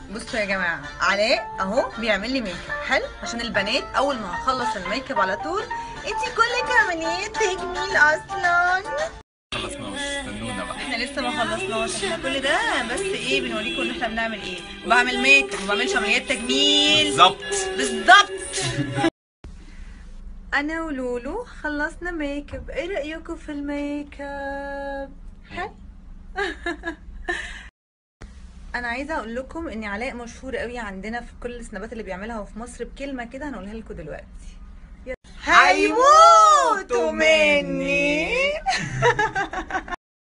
بصوا يا جماعه علاء اهو بيعمل لي ميك اب حلو عشان البنات اول ما هخلص الميك اب على طول انتي كلك عمليه تجميل اصلا خلصناش استنونا بقى احنا لسه ما خلصناش احنا كل ده بس ايه بنوريكم ان احنا بنعمل ايه بعمل ميك اب ما بعملش عمليات تجميل بالظبط بالظبط انا ولولو خلصنا ميك اب ايه رايكم في الميك اب حلو انا عايزه اقول لكم ان علاء مشهور قوي عندنا في كل السنابات اللي بيعملها في مصر بكلمه كده هنقولها لكم دلوقتي هيموتوا مني